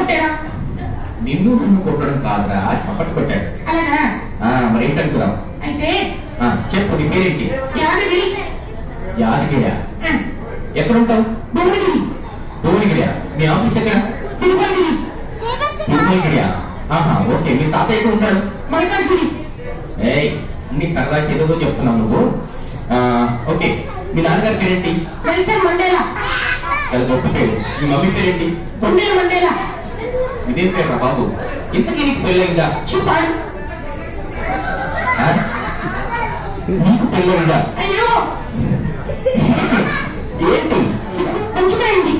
కొట్టారా నిన్ను నన్ను కొట్టడం కాదురా చప్పట్లు కొట్టాడు అలాగా ఆ, మరి ఏంటనుకున్నావు అయితే ఆ, చెప్పు నీ పేరేంటి యాదగిరి యాదగిరియా ఆ, ఎక్కడుంటావు భువనగిరి భువనగిరియా మీ ఆఫీస్ ఎక్కడ తిరుపతిగిరి భువనగిరియా ఆహా ఓకే మీ తాత ఎక్కడ ఉంటాడు మల్కాజ్గిరి ఏయ్ నీ సరదాకి ఏదో చెప్తున్నావు నువ్వు ఆ, ఓకే మీ నాన్నగారి పేరేంటి నెల్సన్ మండేలా అది గొప్ప పేరు మీ మమ్మీ పేరేంటి తొండేల మండేలా ఇదేం పేరు బాబు ఇంతకీ నీకు పెళ్ళయిందా చూపాడు ఆ? నీకు పెళ్ళయిందా అయ్యో ఏంటి కొంచెమైంది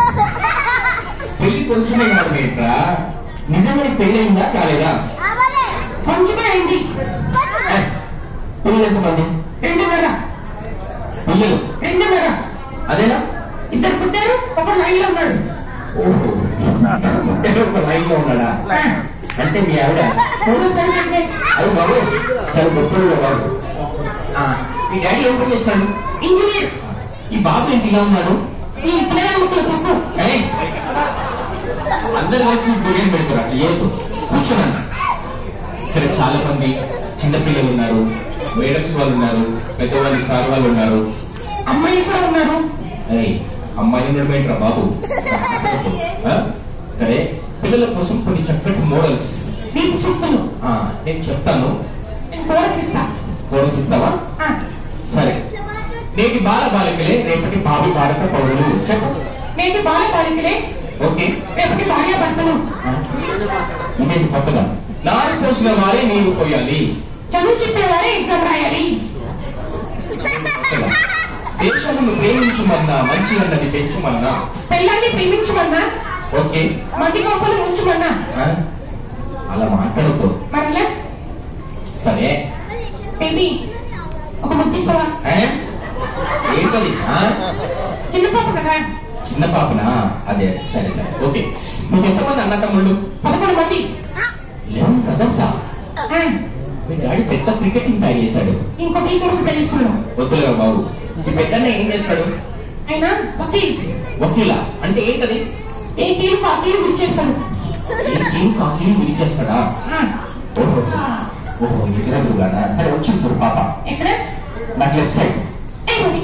పెళ్లి కొంచెమే కాదు ఏంట్రా నిజంగా నీకు పెళ్ళయిందా కాలేదా కొంచెమైంది ఏ, పిల్లలు ఎంతమంది రెండున్నర పిల్లలు రెండున్నర అదేనా ఇద్దరు పుట్టారు ఒక లైన్ లో ఉన్నాడు ఓహో పుట్టాడు, ఒక లైన్ లో ఉన్నాడా ఆ, అంటే మీ ఆవిడ మూడో సరిగ్గా అది బాబు చాలా గొప్పడు బాబు ఆ, మీ డాడీ ఏం పని చేస్తాడు ఇంజనీర్ ఈ బాబు ఏంటి ఇలా ఉన్నాడు ఈ పిల్లగాళ్ళతో చెప్పు ఏయ్, అందరు కలిసి బిర్యానీ పెడతారు లేదు కూర్చోనన్న ఇక్కడ చాలా మంది చిన్నపిల్లలు ఉన్నారు మేడమ్స్ వాళ్ళు ఉన్నారు పెద్దవాళ్ళు సార్ వాళ్ళు ఉన్నారు అమ్మాయి కూడా ఉన్నారు ఏయ్, అమ్మాయి ఉండడం ఏంట్రా బాబు ఆ? సరే పిల్లల కోసం కొన్ని చక్కటి మోడల్స్ నీకు సూక్తులు నేను చెప్తాను నేను కోర్స్ ఇస్తా కోర్స్ ఇస్తావా ఆ, సరే నేటి బాల బాలికలే రేపటి భావి భారత పౌరులు చెప్పు నేటి బాల బాలికలే ఓకే రేపటి భార్య భర్తలు ఆ? ఇదేంటి కొత్తగా నారు పోసిన వారే నీరు పోయాలి చదువు చెప్పేవారే ఎగ్జామ్ రాయాలి కొత్తగా. దేశమును ప్రేమించుమన్నా మంచి అన్నది పెంచుమన్నా పిల్లల్ని ప్రేమించమన్నా ఓకే మంచి గొప్పలు ఉంచమన్నా ఆ? అలా మాట్లాడద్దు మరలా సరే బేబీ ఒక ముద్దిస్తావా ఆ? ఏంటది ఆ? చిన్న పాప కదా చిన్న పాపనా అదే సరే సరే ఓకే నువ్వు ఎంతమంది అన్న తమ్ముళ్ళు పదకొండు మంది లెవెన్ బ్రదర్సా ఆ, మీ డాడీ పెద్ద క్రికెటింగ్ తయారు చేశాడు ఇంకో టీ కోసం తెలుసుకున్నాం వద్దులే బాబు ఈ పెద్దన్న ఏం చేస్తాడు అయినా వకీల్ వకీలా అంటే ఏంటది ఏ టీం ఆ టీం విడిచేస్తాడు ఏం కాకి విరిచేస్తాడా ఆ, ఓహో ఓహో ఎదురుగుగానా సరే వచ్చింది చూడు పాప ఎక్కడ నాకు లెఫ్ట్ సైడ్ ఏ బాబీ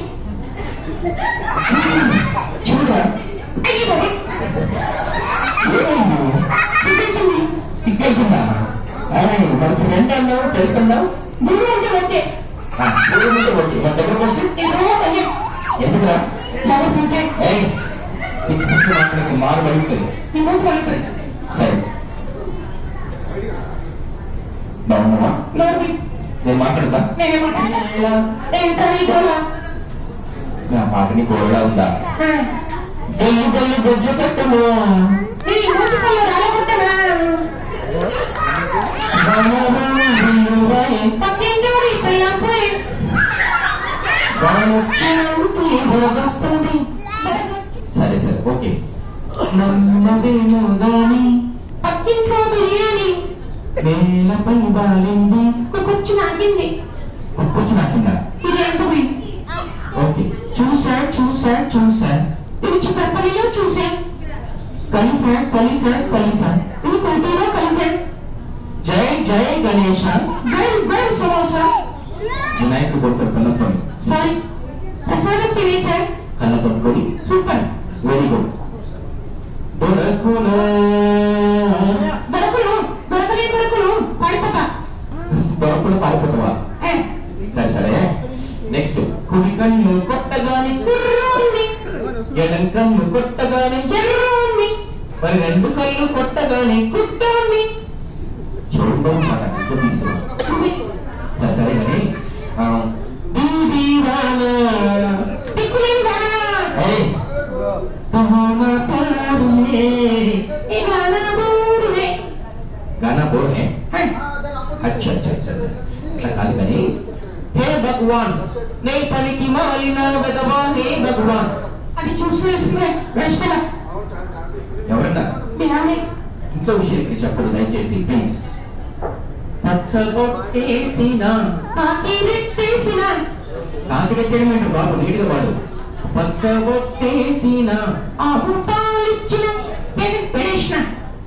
చూడరా అయ్యి బాబీ ఏమైంది సిగ్గైతుంది సిగ్గైతుందా ఏయ్, మరి ఫ్రెండ్ అన్నావు తెలుసు అన్నావు దూరం ఉంటే ఓకే ఆ, దూరం ఉంటే ఓకే. మన దగ్గరకు వస్తే ఎదురో భయం ఎందుకురా చాలా ఉంటే ఏయ్ నీకు పుట్టిన మాటలకి మారు పడుతుంది నీ మూడు పలుకుతుంది సరే బాగున్నావా నోరు నేను మాట్లాడతా నేనేమంటా ఏంటా నీ గోళ నా పాటని గోరడా ఉందా ఆ, గొల్లు గొల్లు బొజ్జు పెట్టము నీ మూతి కళ్ళు రాలగొట్టనా పక్కింటోడి పిల్లంపోయి సరే సరే ఓకే నన్నదేమో గాని పక్కింట్లో బిర్యానీ నేలపై బాలింది కొచ్చి నాకింది కూర్చు నాకిందా ఇది ఎంత పోయింది ఓకే చూసా చూసా చూసా ఇది చిక్కడపల్లిలో చూసాం కలిసా కలిసా కలిసా ఇది కోటిలో కలిసాం జై జై గణేశ గైర్ గైర్ సమోసా వినాయకుడు కొడుకు కళ్ళతోని సారీ ప్రసాదం తినేసాం కళ్ళతో కొడి సూపర్ వెరీ గుడ్ దొరకునా దొరకలు దొరకలే దొరకలు పడిపోతా దొరకుడు పారిపోతావా ఏ, సరే సరే నెక్స్ట్ కుడి కన్ను కొట్టగాని కుర్రోంది ఎడం కన్ను కొట్టగాని ఎర్రోంది మరి రెండు కళ్ళు కొట్టగాని కుట్టోంది చూడడం మాట ఎక్కువ తీసుకురా సరే సరే కానీ ఆ, దీదీవానా. దిక్కులేదా ఏయ్, కహానా ప్యార్ మే. ఇవాళ ఊరువే గానా బోల్ హే హై, అచ్చా అచ్చా అచ్చా అట్లా కాదు కానీ హే భగవాన్ నే పనికి మాలిన వెదవా హే భగవాన్ అది చూసి వేసుకునే వేసుకురా ఎవరన్నా బిర్యానీ ఇంట్లో విషయం ఇక్కడ చెప్పదు దయచేసి ప్లీజ్ పచ్చగొట్టేసిన కాకి రెట్టేసిన కాకిరెట్టేయడం బాబు నీటిగా వాడు పచ్చగొట్టేసిన ఆవు పాలిచ్చిన పెడ- పెడేసిన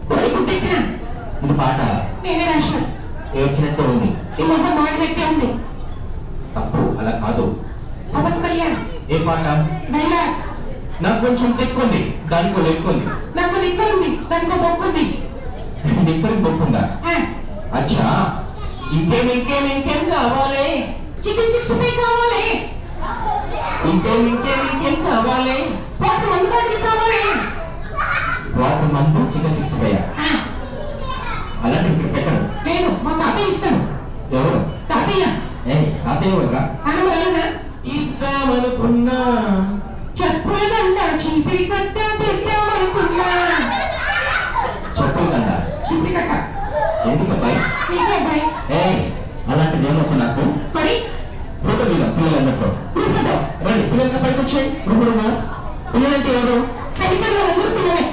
కొంచెం తెక్కుంది దానికి ఒక ఎక్కుంది నాకు నిక్కలుంది దానికి బొక్కుంది నిక్కరికి బొక్కుందా అచ్చా ఇంకేం ఇంకేం ఇంకేం కావాలి చికెన్ సిక్స్టీ ఫైవ్ కావాలి ఇంకేం ఇంకేం ఇంకేం కావాలి పాటు మందు బాటిల్ కావాలి వాటర్ మందు చికెన్ సిక్స్ ఫైవ్ ఆ, అలాంటి ఇక్కడ పెట్టరు లేదు మా తాతయ్య ఇస్తాను ఎవరు తాతయ్య ఏ తాతయ్య ఎవరురా అనవలన ఇద్దామనుకున్నా చెప్పులేదంట చీపిరి కట్ట పెట్టామనుకున్నా చెప్పులు కందా చీపిరి కట్ట ఎందుకు అబ్బాయి నీకే అబ్బాయి ఏ అలాంటిది ఏమొద్దు నాకు మరి ఫోటో దిగా పిల్లలందరితో కూర్చోదు రండి పిల్లలకి బయటకు వచ్చాయి రుబ్బురుగా పిల్లలంటే ఎవరు తల్లిదండ్రులు అందరూ పిల్లలే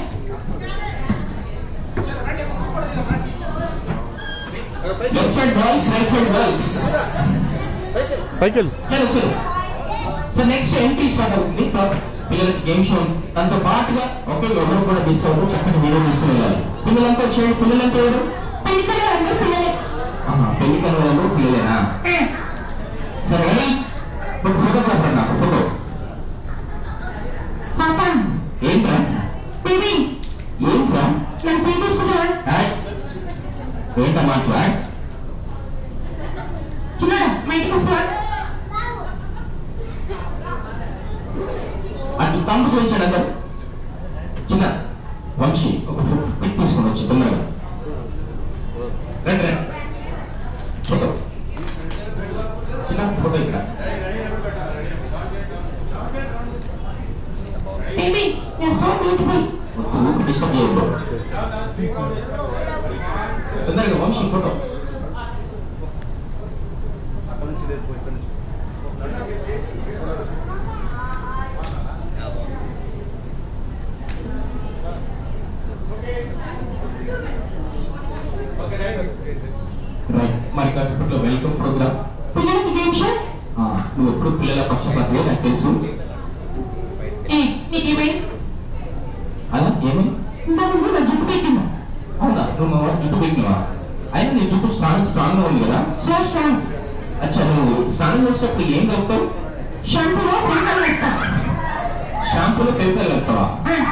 left side boys right side girls cycle చలో చలో సో నెక్స్ట్ ఎంట్రీ స్టార్ట్ అవుతుంది థర్డ్ పిల్లలకి గేమ్ షో దాంతో పాటుగా ఒకే ఎవరు కూడా మిస్ అవ్వరు చక్కటి వీడియో తీసుకుని వెళ్ళాలి పిల్లలంతా వచ్చేయండి పిల్లలంతా ఎవరు తల్లిదండ్రులు అందరూ పిల్లలే ఆహా, పెళ్లి కాని వాళ్ళు పిల్లలేనా ఆ, సరే రెడీ ఒక ఫోటో కొట్టండి నాకు ఫోటో పాప ఏంట్రా బేబీ ఏంట్రా నన్ను పెళ్లి చేసుకుంటావా యాడ్. ఏంటా మాటలు యాడ్? చిన్నాడా మా ఇంటికి వస్తావా అటు తమ్ము చూపించాడు అందరు చిన్న వంశీ ఒక పిక్ తీసుకొని వచ్చి తొందరగా రండి రండి ఫోటో చిన్న ఫోటో ఇక్కడ బేబీ నేను సో బ్యూటిఫుల్ వద్దు ఊరికి డిస్టర్బ్ చేయొద్దు తొందరగా వంశీ ఫోటో రైట్ మరి కాసేపట్లో వెల్కమ్ ప్రోగ్రామ్ పిల్లలకి గేమ్ షో నువ్వు ఎప్పుడు పిల్లల పక్షపాతమే నాకు తెలుసు ఏ నీకేమై అలా ఏమి ఇంత ముందు నా జుట్టు పెట్టిందా అవునా నువ్వు మా వాడు జుట్టు పెట్టినవా అయినా నీ జుట్టు స్ట్రాంగ్ స్ట్రాంగ్ గా ఉంది కదా సో స్ట్రాంగ్ అచ్చా నువ్వు స్నానం చేసేటప్పుడు ఏం కలుపుతావు షాంపూలో ఫెంకల్ పెడతా షాంపూలో ఫెవికల్ కలుపుతావా ఆ,